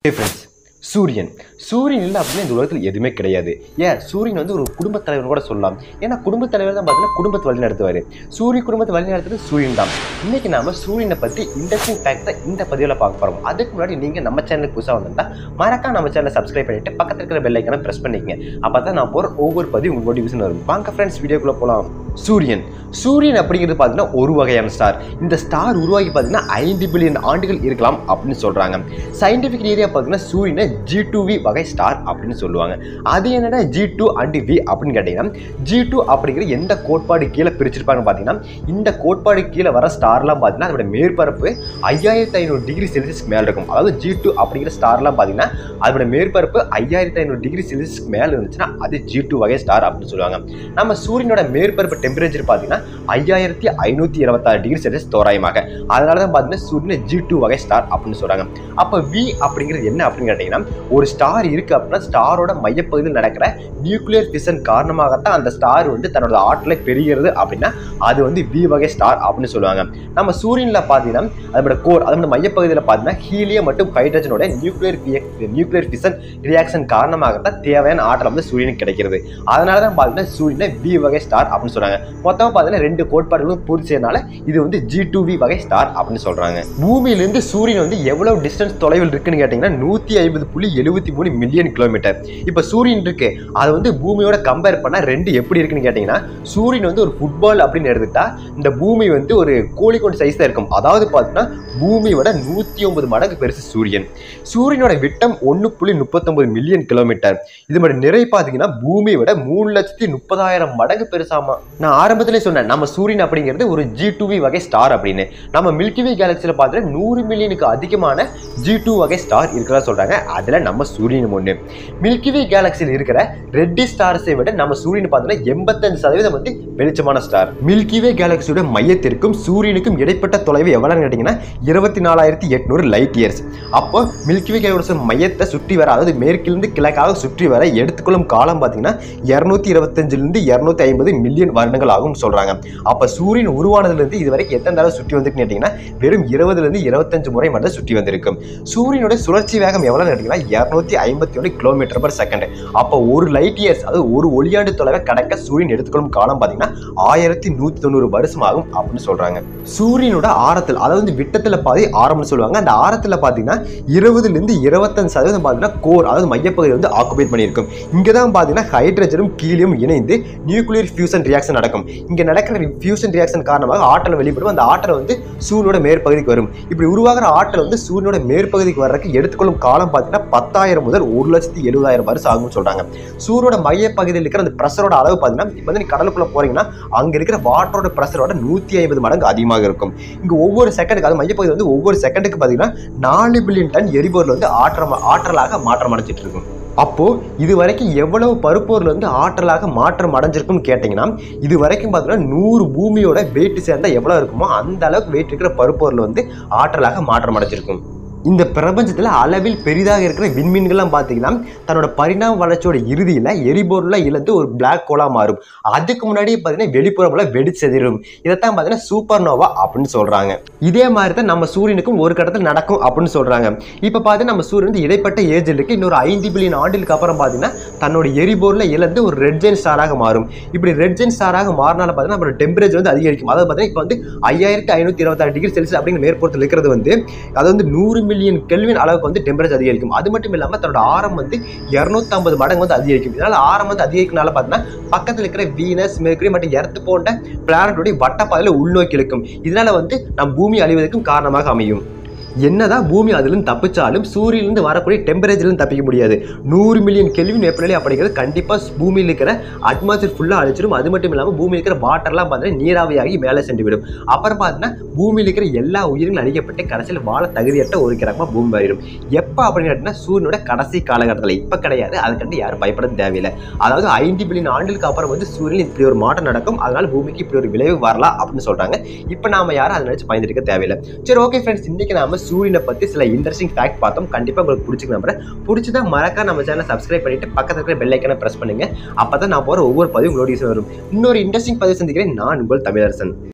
friends சூரியன் சூரியன் இல்லை அப்படின்னா இந்த உலகத்தில் எதுவுமே கிடையாது ஏன் சூரியன் வந்து ஒரு குடும்பத் தலைவர் கூட சொல்லலாம் ஏன்னா குடும்பத் தலைவர் தான் பார்த்தீங்கன்னா குடும்பத்தை வழி நடத்துவார் சூரிய குடும்பத்தை வழி நடத்துறது சூரியன் தான் இன்னைக்கு நாம சூரியனை பற்றி இன்ட்ரெஸ்டிங் ஃபேக்ட்ஸை இந்த பதிவில் பார்க்க போகிறோம் அதுக்கு முன்னாடி நீங்கள் நம்ம சேனலுக்கு புதுசாக வந்திருந்தா மறக்காம நம்ம சேனலை சப்ஸ்கிரைப் பண்ணிட்டு பக்கத்தில் இருக்கிற பெல் ஐக்கனை ப்ரெஸ் பண்ணிக்கங்க அப்போ தான் நான் போகிற ஒவ்வொரு பதிவு உங்களுக்கு நோட்டிஃபிகேஷன் வரும் வாங்க ஃப்ரெண்ட்ஸ் வீடியோக்குள்ளே போகலாம் சூரியன் சூரியன் அப்படிங்கிறது பார்த்தீங்கன்னா ஒரு வகையான ஸ்டார் இந்த ஸ்டார் உருவாகி பார்த்தீங்கன்னா ஐந்து பில்லியன் ஆண்டுகள் இருக்கலாம் அப்படின்னு சொல்கிறாங்க சயின்டிஃபிக் ஏரியா பார்த்தீங்கன்னா சூரியனை ஜி டூ வி வகை ஸ்டார் அப்படின்னு சொல்லுவாங்க அது என்னன்னா ஜி டூ அண்ட் வி அப்படின்னு கேட்டிங்கன்னா ஜி டூ அப்படிங்கிற எந்த கோட்பாடு கீழே பிரிச்சிருப்பாங்கன்னு பார்த்தீங்கன்னா இந்த கோட்பாடு கீழே வர ஸ்டார்லாம் பார்த்தீங்கன்னா அதோட மேற்பரப்பு ஐயாயிரத்தி ஐநூறு டிகிரி செல்சியஸ்க்கு மேலே இருக்கும் அதாவது ஜி டூ அப்படிங்கிற ஸ்டார்லாம் பார்த்தீங்கன்னா அதோட மேற்பரப்பு ஐயாயிரத்தி ஐநூறு டிகிரி செல்சியஸ்க்கு மேலே இருந்துச்சுன்னா அது ஜி டூ வகை ஸ்டார் அப்படின்னு சொல்லுவாங்க நம்ம சூரியனோட மேற்பரப்பு டெம்பரேச்சர் பார்த்தீங்கன்னா ஐயாயிரத்தி ஐநூற்றி இருபத்தாறு டிகிரி செல்சியஸ் தோராயமாக அதனால தான் பார்த்தீங்கன்னா சூரியனை ஜி டூ வகை ஸ்டார் அப்படின்னு சொல்கிறாங்க அப்போ வி அப்படிங்கிறது என்ன அப்படின்னு கேட்டிங்கன்னா ஒரு ஸ்டார் இருக்குது அப்படின்னா ஸ்டாரோட மையப்பகுதியில் நடக்கிற நியூக்ளியர் ஃபிஷன் காரணமாகத்தான் அந்த ஸ்டார் வந்து தன்னோட ஆற்றலை பெறுகிறது அப்படின்னா அது வந்து வி வகை ஸ்டார் அப்படின்னு சொல்லுவாங்க நம்ம சூரியனில் பார்த்தீங்கன்னா அதோட கோர் அதோட மையப்பகுதியில் பார்த்தீங்கன்னா ஹீலியம் மற்றும் ஹைட்ரஜனோட நியூக்ளியர் நியூக்ளியர் ஃபிஷன் ரியாக்ஷன் காரணமாகத்தான் தேவையான ஆற்றல் வந்து சூரியனுக்கு கிடைக்கிறது அதனால தான் பார்த்தீங்கன்னா சூரியனை வி வகை ஸ்டார் அப்படின்னு சொல்கிறாங்க மொத்தமாக பார்த்தீங்கன்னா ரெண்டு கோட்பாடுகளும் பூர்த்தி செய்யறனால இது வந்து ஜி டூ வி வகை ஸ்டார் அப்படின்னு சொல்கிறாங்க பூமியிலிருந்து சூரியன் வந்து எவ்வளவு டிஸ்டன்ஸ் தொலைவில் இருக்குன்னு கேட்டிங்கன்னா நூற்றி ஐம்பது புள்ளி எழுபத்தி மூணு மில்லியன் கிலோமீட்டர் இப்போ சூரியன் இருக்கு அது வந்து பூமியோட கம்பேர் பண்ணால் ரெண்டு எப்படி இருக்குன்னு கேட்டிங்கன்னா சூரியன் வந்து ஒரு ஃபுட்பால் அப்படின்னு எடுத்துட்டா இந்த பூமி வந்து ஒரு கோழிக்கொண்டு சைஸ் தான் இருக்கும் அதாவது பார்த்தீங்கன்னா பூமியோட நூற்றி ஒன்பது மடங்கு பெருசு சூரியன் சூரியனோட விட்டம் ஒன்று புள்ளி முப்பத்தொன்பது மில்லியன் கிலோமீட்டர் இதோட நிறை பார்த்தீங்கன்னா பூமியை விட மூணு லட்சத்தி முப்பதாயிரம் மடங்கு பெருசாமா நான் ஆரம்பத்திலே சொன்னேன் நம்ம சூரியன் அப்படிங்கிறது ஒரு ஜி வி வகை ஸ்டார் அப்படின்னு நம்ம மில்கிவே கேலக்சியில் பார்த்தீங்கன்னா நூறு மில்லியனுக்கு அதிகமான ஜி டூ வகை ஸ்டார் இருக்கிறதா சொல்றாங்க அதுல நம்ம சூரியன் ஒன்று மில்கிவே கேலக்சியில் இருக்கிற ரெட்டி ஸ்டார்ஸை விட நம்ம சூரியன் பார்த்தீங்கன்னா எண்பத்தஞ்சு சதவீதம் வந்து வெளிச்சமான ஸ்டார் மில்கிவே கேலக்சியோட மையத்திற்கும் சூரியனுக்கும் இடைப்பட்ட தொலைவு எவ்வளோன்னு கேட்டிங்கன்னா இருபத்தி நாலாயிரத்தி எட்நூறு லைட் இயர்ஸ் அப்போ மில்கிவே கேலக்சியோட மையத்தை சுற்றி வர அதாவது மேற்கிலிருந்து கிழக்காக சுற்றி வர எடுத்துக்கொள்ளும் காலம் பார்த்தீங்கன்னா இரநூத்தி இருபத்தஞ்சிலிருந்து இரநூத்தி ஐம்பது மில்லியன் வருடங்கள் ஆகும் சொல்றாங்க அப்போ சூரியன் உருவானதுலேருந்து இது வரைக்கும் எத்தனை தடவை சுற்றி வந்துருக்குன்னு கேட்டிங்கன்னா வெறும் இருபதுலேருந்து இருபத்தஞ்சு முறை மட்டும் சுற்றி வந்திருக்கும் சூரியனோட சுழற்சி வேகம் எவ்வளோன்னு கேட்டிங்கன்னா இரநூத்தி ஐம்பத்தி ஒன்று கிலோமீட்டர் பர் செகண்ட் அப்போ ஒரு லைட் இயர்ஸ் அதாவது ஒரு ஒளியாண்டு தொலைவை கடக்க சூரியன் எடுத்துக்கொள்ளும் காலம் பார்த்தீங்கன்னா ஆயிரத்தி நூற்றி தொண்ணூறு வருஷம் ஆகும் அப்படின்னு சொல்றாங்க சூரியனோட ஆரத்தில் அதாவது விட்டத்தில் பாதி ஆரம்னு சொல்லுவாங்க அந்த ஆரத்தில் பார்த்தீங்கன்னா இருபதுலேருந்து இருபத்தஞ்சு சதவீதம் பார்த்தீங்கன்னா கோர் அதாவது மையப்பகுதி வந்து ஆக்குபைட் பண்ணியிருக்கும் இங்கே தான் பார்த்தீங்கன்னா ஹைட்ரஜனும் கீலியும் இணைந்து நியூக்ளியர் ஃபியூசன் ரியாக்ஷன் நடக்கும் இங்கே நடக்கிற ஃபியூசன் ரியாக்ஷன் காரணமாக ஆற்றல் வெளிப்படும் அந்த ஆற்றல் வந்து சூரியனோட மேற்பகுதிக்கு வரும் இப்படி உருவாகிற ஆற்றல் வந்து சூரியனோட மேற்பகுதிக்கு வர்றதுக்கு எடுத்துக்கொள்ளும் காலம் பார்த்தீங்கன்னா பத்தாயிரம் முதல் ஒரு லட்சத்தி எழுபதாயிரம் வருஷம் ஆகும்னு சொல்றாங்க சூரியனோட மையப்பகுதியில் இருக்கிற அந்த ப்ரெஷரோட அளவு பார்த்தீங்கன்னா இப்போ வந்து நீ கடலுக்குள்ள போறீங்கன்னா அங்க இருக்கிற வாட்டரோட ப்ரெஷரோட நூற்றி ஐம்பது மடங்கு அதிகமாக இருக்கும் இங்க ஒவ்வொரு செகண்டுக்கு அது மையப்பகுதி வந்து ஒவ்வொரு செகண்டுக்கு பார்த்தீங்கன்னா நாலு பில்லியன் டன் எரிபொருள் வந்து ஆற்றல் ஆற்றலாக மாற்றம் அடைஞ்சிட்டு இருக்கும் அப்போ இது வரைக்கும் எவ்வளவு பருப்பொருள் வந்து ஆற்றலாக மாற்றம் அடைஞ்சிருக்கும்னு கேட்டிங்கன்னா இது வரைக்கும் பார்த்தீங்கன்னா நூறு பூமியோட வெயிட் சேர்ந்தா எவ்வளோ இருக்குமோ அந்த அளவுக்கு வெயிட் இருக்கிற பருப்பொருள் வந்து ஆற்றலாக மாற்றம் அடைஞ்சிருக்கும் இந்த பிரபஞ்சத்தில் அளவில் பெரிதாக இருக்கிற விண்மீன்கள்லாம் பார்த்தீங்கன்னா தன்னோட பரிணாம வளர்ச்சியோட இறுதியில் எரிபொருளை இழந்து ஒரு பிளாக் கோலா மாறும் அதுக்கு முன்னாடியே பார்த்தீங்கன்னா வெளிப்புறமுள்ள வெடிச்செதிரும் இதைத்தான் பார்த்தீங்கன்னா சூப்பர் நோவா அப்படின்னு சொல்கிறாங்க இதே மாதிரி தான் நம்ம சூரியனுக்கும் ஒரு கட்டத்தில் நடக்கும் அப்படின்னு சொல்கிறாங்க இப்போ பார்த்தீங்கன்னா நம்ம சூரியன் வந்து இடைப்பட்ட ஏஜில் இருக்கு இன்னொரு ஐந்து பில்லியன் ஆண்டுகளுக்கு அப்புறம் பார்த்தீங்கன்னா தன்னோட எரிபொருளை இழந்து ஒரு ரெட் ஜெயின் ஸ்டாராக மாறும் இப்படி ரெட் ஜெயின் ஸ்டாராக மாறினால பார்த்தீங்கன்னா நம்மளோட டெம்பரேச்சர் வந்து அதிகரிக்கும் அதாவது பார்த்தீங்கன்னா இப்போ வந்து ஐயாயிரத்தி ஐநூற்றி இருபத்தாறு டிகிரி செல்சியஸ் அப்படிங்கிற மேற்புறத்தில் இருக்கிறது வந்து அது வந்து நூறு மில்லியன் கெல்வின் அளவுக்கு வந்து டெம்பரேச்சர் அதிகரிக்கும் அது மட்டும் இல்லாமல் தன்னோட ஆரம் வந்து இரநூத்தம்பது மடங்கு வந்து அதிகரிக்கும் இதனால் ஆரம் வந்து அதிகரிக்கனால பார்த்தீங்கன்னா பக்கத்தில் இருக்கிற வீனஸ் மெர்குரி மற்றும் எர்த் போன்ற பிளானட்டோடைய வட்டப்பாதையில் உள்நோக்கி இழுக்கும் இதனால வந்து நம் பூமி அழிவதற்கும் காரணமாக அமையும் என்னதான் பூமி அதிலிருந்து தப்பிச்சாலும் சூரியனிலிருந்து வரக்கூடிய டெம்பரேச்சர்லேருந்து தப்பிக்க முடியாது நூறு மில்லியன் கெல்வின் வெப்பநிலை அப்படிங்கிறது கண்டிப்பாக பூமியில் இருக்கிற அட்மாஸ்பியர் ஃபுல்லாக அழிச்சிடும் அது மட்டும் இல்லாமல் பூமியில் இருக்கிற வாட்டர்லாம் பார்த்தீங்கன்னா நீராவியாகி மேலே சென்று விடும் அப்புறம் பார்த்தீங்கன்னா பூமியில் இருக்கிற எல்லா உயிர்களும் அழிக்கப்பட்டு கடைசியில் வாழ தகுதியற்ற ஒரு கிரகமாக பூமி மாறிடும் எப்போ அப்படின்னு கேட்டிங்கன்னா சூரியனோட கடைசி காலகட்டத்தில் இப்போ கிடையாது அதுக்கண்டு யாரும் பயப்பட தேவையில்லை அதாவது ஐந்து பில்லியன் ஆண்டுகளுக்கு அப்புறம் வந்து சூரியன் இப்படி ஒரு மாற்றம் நடக்கும் அதனால பூமிக்கு இப்படி ஒரு விளைவு வரலாம் அப்படின்னு சொல்கிறாங்க இப்போ நாம யாரும் அதை நினச்சி பயந்துருக்க தேவையில்லை சரி ஓகே ஃப்ரெண்ட்ஸ் இன்றைக்கி நாம சூரியனை பற்றி சில இன்ட்ரெஸ்டிங் ஃபேக்ட் பார்த்தோம் கண்டிப்பாக உங்களுக்கு பிடிச்சிக்க நம்புறேன் பிடிச்சதா மறக்காம நம்ம சேனலை சப்ஸ்கிரைப் பண்ணிட்டு பக்கத்தில் இருக்கிற பெல் ஐக்கனை ப்ரெஸ் பண்ணுங்க அப்போ தான் நான் போகிற ஒவ்வொரு பதிவும் நோட்டீஸ் வரும் இன்னொரு இன்ட்ரெஸ்டிங் பதிவு சந்திக்கிறேன் நான் உங்கள் தமிழரசன்